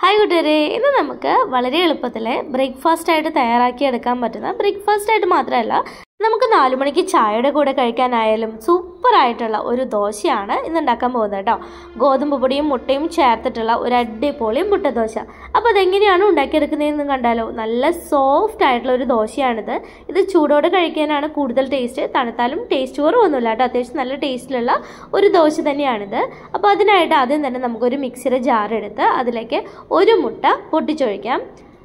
hi കൂട്ടുകാരെ ഇന്ന് നമുക്ക് വളരെ എളുപ്പത്തിൽ ബ്രേക്ക്ഫാസ്റ്റ് ആയിട്ട് തയ്യാറാക്കി എടുക്കാൻ പറ്റുന്ന ബ്രേക്ക്ഫാസ്റ്റ് ആയിട്ട് മാത്രമല്ല നമുക്ക് നാലു മണിക്ക് ചായയുടെ കൂടെ കഴിക്കാനായാലും സൂപ്പർ ആയിട്ടുള്ള ഒരു ദോശയാണ് ഇന്ന് ഉണ്ടാക്കാൻ പോകുന്നത് കേട്ടോ ഗോതമ്പ് പൊടിയും മുട്ടയും ചേർത്തിട്ടുള്ള ഒരു അടിപൊളി മുട്ടദോശ അപ്പോൾ അതെങ്ങനെയാണ് ഉണ്ടാക്കിയെടുക്കുന്നതെന്ന് കണ്ടാലോ നല്ല സോഫ്റ്റ് ആയിട്ടുള്ള ഒരു ദോശയാണിത് ഇത് ചൂടോടെ കഴിക്കാനാണ് കൂടുതൽ ടേസ്റ്റ് തണുത്താലും ടേസ്റ്റ് കുറവൊന്നുമില്ല കേട്ടോ അത്യാവശ്യം നല്ല ടേസ്റ്റിലുള്ള ഒരു ദോശ തന്നെയാണിത് അപ്പോൾ അതിനായിട്ട് ആദ്യം തന്നെ നമുക്കൊരു മിക്സിയുടെ ജാർ എടുത്ത് അതിലേക്ക് ഒരു മുട്ട പൊട്ടിച്ചൊഴിക്കാം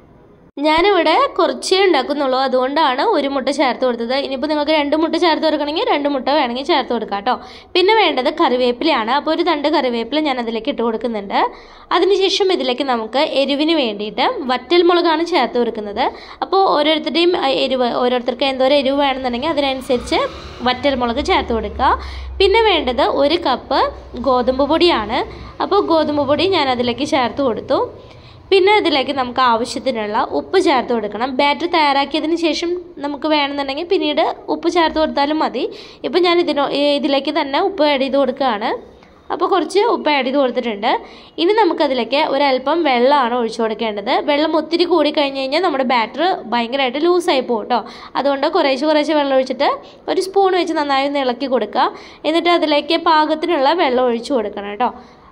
ഞാനിവിടെ കുറച്ചേ ഉണ്ടാക്കുന്നുള്ളൂ അതുകൊണ്ടാണ് ഒരു മുട്ട ചേർത്ത് കൊടുത്തത് ഇനിയിപ്പോൾ നിങ്ങൾക്ക് രണ്ട് മുട്ട ചേർത്ത് കൊടുക്കണമെങ്കിൽ രണ്ട് മുട്ട വേണമെങ്കിൽ ചേർത്ത് കൊടുക്കാം കേട്ടോ പിന്നെ വേണ്ടത് കറിവേപ്പിലയാണ് അപ്പോൾ ഒരു തണ്ട് കറിവേപ്പില ഞാൻ അതിലേക്ക് ഇട്ട് കൊടുക്കുന്നുണ്ട് അതിനുശേഷം ഇതിലേക്ക് നമുക്ക് എരിവിന് വേണ്ടിയിട്ട് വറ്റൽ മുളകാണ് ചേർത്ത് കൊടുക്കുന്നത് അപ്പോൾ ഓരോരുത്തരുടെയും അഹ്, എരിവ് ഓരോരുത്തർക്ക് എന്തോരം എരിവ് വേണമെന്നുണ്ടെങ്കിൽ അതിനനുസരിച്ച് വറ്റൽ മുളക് ചേർത്ത് കൊടുക്കുക പിന്നെ വേണ്ടത് ഒരു കപ്പ് ഗോതമ്പ് പൊടിയാണ് അപ്പോൾ ഗോതമ്പ് പൊടി ഞാൻ അതിലേക്ക് ചേർത്ത് കൊടുത്തു പിന്നെ ഇതിലേക്ക് നമുക്ക് ആവശ്യത്തിനുള്ള ഉപ്പ് ചേർത്ത് കൊടുക്കണം ബാറ്റർ തയ്യാറാക്കിയതിന് ശേഷം നമുക്ക് വേണമെന്നുണ്ടെങ്കിൽ പിന്നീട് ഉപ്പ് ചേർത്ത് കൊടുത്താലും മതി ഇപ്പം ഞാൻ ഇതിനോ ഏ, ഇതിലേക്ക് തന്നെ ഉപ്പ് ആഡ് ചെയ്ത് കൊടുക്കുകയാണ് അപ്പോൾ കുറച്ച് ഉപ്പ് ആഡ് ചെയ്ത് കൊടുത്തിട്ടുണ്ട് ഇനി നമുക്കതിലേക്ക് ഒരല്പം വെള്ളമാണ് ഒഴിച്ചു കൊടുക്കേണ്ടത് വെള്ളം ഒത്തിരി കൂടി കഴിഞ്ഞ് കഴിഞ്ഞാൽ നമ്മുടെ ബാറ്റർ ഭയങ്കരമായിട്ട് ലൂസായി പോകും കേട്ടോ അതുകൊണ്ട് കുറേശ്ശെ കുറേശ്ശെ വെള്ളം ഒഴിച്ചിട്ട് ഒരു സ്പൂൺ വെച്ച് നന്നായി ഒന്ന് ഇളക്കി കൊടുക്കുക എന്നിട്ട് അതിലേക്ക് പാകത്തിനുള്ള വെള്ളം ഒഴിച്ചു കൊടുക്കണം കേട്ടോ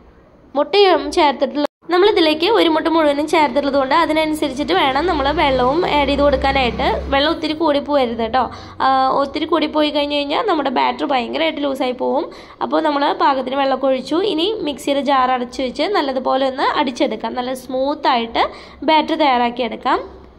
മുട്ടയും ചേർത്തിട്ടുള്ള നമ്മളിതിലേക്ക് ഒരു മുട്ട മുഴുവനും ചേർത്തിട്ടുള്ളത് കൊണ്ട് അതിനനുസരിച്ചിട്ട് വേണം നമ്മൾ വെള്ളവും ആഡ് ചെയ്ത് കൊടുക്കാനായിട്ട് വെള്ളം ഒത്തിരി കൂടി പോകരുത് കേട്ടോ ആ, ഒത്തിരി കൂടി പോയി കഴിഞ്ഞ് കഴിഞ്ഞാൽ നമ്മുടെ ബാറ്റർ ഭയങ്കരമായിട്ട് ലൂസായി പോവും അപ്പോൾ നമ്മൾ പാകത്തിന് വെള്ളമൊക്കെ ഒഴിച്ചു ഇനി മിക്സിയുടെ ജാർ അടച്ചു വെച്ച് നല്ലതുപോലെ ഒന്ന് അടിച്ചെടുക്കാം നല്ല സ്മൂത്തായിട്ട് ബാറ്റർ തയ്യാറാക്കിയെടുക്കാം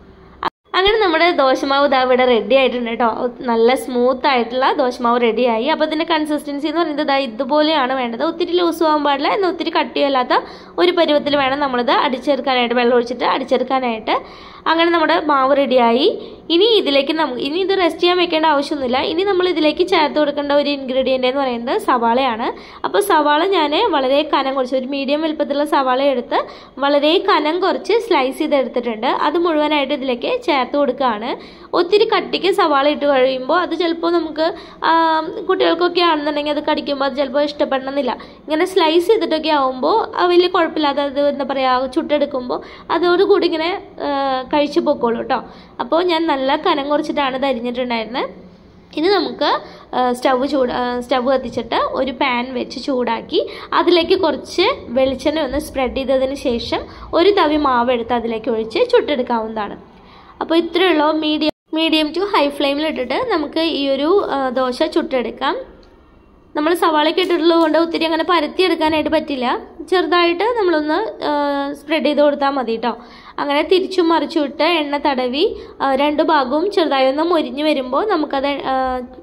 അങ്ങനെ നമ്മുടെ ദോശമാവ് ഇതാ ഇവിടെ റെഡി ആയിട്ടുണ്ട് കേട്ടോ നല്ല സ്മൂത്ത് ആയിട്ടുള്ള ദോശമാവ് റെഡിയായി അപ്പോൾ ഇതിൻ്റെ കൺസിസ്റ്റൻസി എന്ന് പറയുന്നത് ഇതാ ഇതുപോലെയാണ് വേണ്ടത് ഒത്തിരി ലൂസ് ആകാൻ പാടില്ല എന്നാൽ ഒത്തിരി കട്ടിയല്ലാത്ത ഒരു പരുവത്തിൽ വേണം നമ്മളിത് അടിച്ചെടുക്കാനായിട്ട് വെള്ളം ഒഴിച്ചിട്ട് അടിച്ചെടുക്കാനായിട്ട് അങ്ങനെ നമ്മുടെ മാവ് റെഡിയായി ഇനി ഇതിലേക്ക് നമുക്ക് ഇനി ഇത് റെസ്റ്റ് ചെയ്യാൻ വെക്കേണ്ട ആവശ്യമൊന്നുമില്ല ഇനി നമ്മൾ ഇതിലേക്ക് ചേർത്ത് കൊടുക്കേണ്ട ഒരു ഇൻഗ്രീഡിയൻ്റ് എന്ന് പറയുന്നത് സവാളയാണ് അപ്പോൾ സവാള ഞാൻ വളരെ കനം കുറച്ച് ഒരു മീഡിയം വലുപ്പത്തിലുള്ള സവാള എടുത്ത് വളരെ കനം കുറച്ച് സ്ലൈസ് ചെയ്തെടുത്തിട്ടുണ്ട് അത് മുഴുവനായിട്ട് ഇതിലേക്ക് ചേർത്ത് കൊടുക്കുകയാണ് ഒത്തിരി കട്ടിക്ക് സവാള ഇട്ട് കഴിയുമ്പോൾ അത് ചിലപ്പോൾ നമുക്ക് ആ, കുട്ടികൾക്കൊക്കെ ആണെന്നുണ്ടെങ്കിൽ അത് കടിക്കുമ്പോൾ അത് ചിലപ്പോൾ ഇഷ്ടപ്പെടണമെന്നില്ല ഇങ്ങനെ സ്ലൈസ് ചെയ്തിട്ടൊക്കെ ആകുമ്പോൾ വലിയ കുഴപ്പമില്ലാതെ അത് എന്താ പറയുക ചുട്ടെടുക്കുമ്പോൾ അതോടുകൂടി ഇങ്ങനെ ആ, കഴിച്ചു പോക്കോളൂ കേട്ടോ അപ്പോൾ ഞാൻ നല്ല കനം കുറച്ചിട്ടാണ് ഇത് അരിഞ്ഞിട്ടുണ്ടായിരുന്നത് ഇനി നമുക്ക് സ്റ്റവ് ചൂട് സ്റ്റവ് കത്തിച്ചിട്ട് ഒരു പാൻ വെച്ച് ചൂടാക്കി അതിലേക്ക് കുറച്ച് വെളിച്ചെണ്ണ ഒന്ന് സ്പ്രെഡ് ചെയ്തതിന് ശേഷം ഒരു തവി മാവ് എടുത്ത് അതിലേക്ക് ഒഴിച്ച് ചുട്ടെടുക്കാവുന്നതാണ് അപ്പോൾ ഇത്രയുള്ളൂ മീഡിയം മീഡിയം ടു ഹൈ ഫ്ലെയിമിൽ ഇട്ടിട്ട് നമുക്ക് ഈ ഒരു ആ, ദോശ ചുട്ടെടുക്കാം നമ്മൾ സവാളയൊക്കെ ഇട്ടിട്ടുള്ളത് കൊണ്ട് ഒത്തിരി അങ്ങനെ പരത്തിയെടുക്കാനായിട്ട് പറ്റില്ല ചെറുതായിട്ട് നമ്മളൊന്ന് സ്പ്രെഡ് ചെയ്ത് കൊടുത്താൽ മതി കേട്ടോ അങ്ങനെ തിരിച്ചും മറിച്ചും ഇട്ട് എണ്ണ തടവി ആ, രണ്ട് ഭാഗവും ചെറുതായി ഒന്ന് മൊരിഞ്ഞ് വരുമ്പോൾ നമുക്കത് ആ,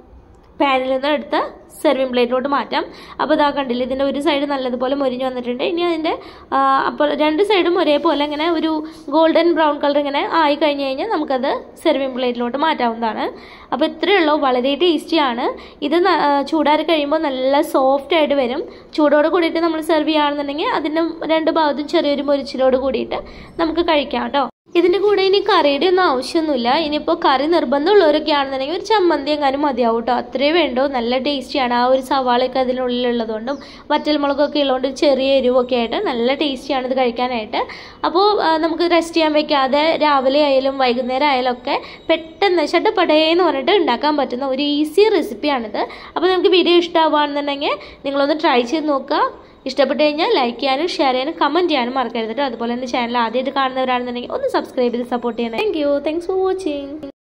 പാനിൽ നിന്ന് എടുത്ത് സെർവിങ് പ്ലേറ്റിലോട്ട് മാറ്റാം അപ്പോൾ ഇതാ കണ്ടില്ല ഇതിൻ്റെ ഒരു സൈഡ് നല്ലതുപോലെ മൊരിഞ്ഞ് വന്നിട്ടുണ്ട് ഇനി അതിൻ്റെ ആ, അപ്പോൾ രണ്ട് സൈഡും ഒരേപോലെ ഇങ്ങനെ ഒരു ഗോൾഡൻ ബ്രൗൺ കളർ ഇങ്ങനെ ആയി കഴിഞ്ഞ് കഴിഞ്ഞാൽ നമുക്കത് സെർവിങ് പ്ലേറ്റിലോട്ട് മാറ്റാവുന്നതാണ് അപ്പോൾ ഇത്രയേ ഉള്ളൂ വളരെ ടേസ്റ്റിയാണ് ഇത് ന- ആ, ചൂടാറി കഴിയുമ്പോൾ നല്ല സോഫ്റ്റ് ആയിട്ട് വരും ചൂടോട് കൂടിയിട്ട് നമ്മൾ സെർവ് ചെയ്യുകയാണെന്നുണ്ടെങ്കിൽ അതിൻ്റെ രണ്ട് ഭാഗത്തും ചെറിയൊരു മൊരിച്ചിലോട് കൂടിയിട്ട് നമുക്ക് കഴിക്കാം കേട്ടോ ഇതിൻ്റെ കൂടെ ഇനി കറിയുടെ ഒന്നും ആവശ്യമൊന്നുമില്ല ഇനിയിപ്പോൾ കറി നിർബന്ധമുള്ളവരൊക്കെ ആണെന്നുണ്ടെങ്കിൽ ഒരു ചമ്മന്തി എങ്ങാനും മതിയാവും കേട്ടോ അത്രേ വേണ്ടോ നല്ല ടേസ്റ്റിയാണ് ആ ഒരു സവാളയൊക്കെ അതിനുള്ളിലുള്ളതുകൊണ്ടും വറ്റൽമുളകൊക്കെ ഉള്ളതുകൊണ്ട് ചെറിയ എരിവൊക്കെ ആയിട്ട് നല്ല ടേസ്റ്റിയാണ് ഇത് കഴിക്കാനായിട്ട് അപ്പോൾ ആ, നമുക്ക് റെസ്റ്റ് ചെയ്യാൻ വെക്കാതെ രാവിലെ ആയാലും വൈകുന്നേരം ആയാലും ഒക്കെ പെട്ടെന്ന് ചട്ടപ്പടേന്ന് പറഞ്ഞിട്ട് ഉണ്ടാക്കാൻ പറ്റുന്ന ഒരു ഈസി റെസിപ്പിയാണിത് അപ്പോൾ നിങ്ങൾക്ക് വീഡിയോ ഇഷ്ടമാവുകയാണെന്നുണ്ടെങ്കിൽ നിങ്ങളൊന്ന് ട്രൈ ചെയ്ത് നോക്കുക ഇഷ്ടപ്പെട്ട് കഴിഞ്ഞാൽ ലൈക്ക് ചെയ്യാനും ഷെയർ ചെയ്യാനും കമൻറ്റ് ചെയ്യാനും മറക്കരുത് കേട്ടോ അതുപോലെ തന്നെ ചാനൽ ആദ്യമായിട്ട് കാണുന്നവരാണെന്നുണ്ടെങ്കിൽ ഒന്ന് സബ്സ്ക്രൈബ് ചെയ്ത് സപ്പോർട്ട് ചെയ്യണം thank you thanks for watching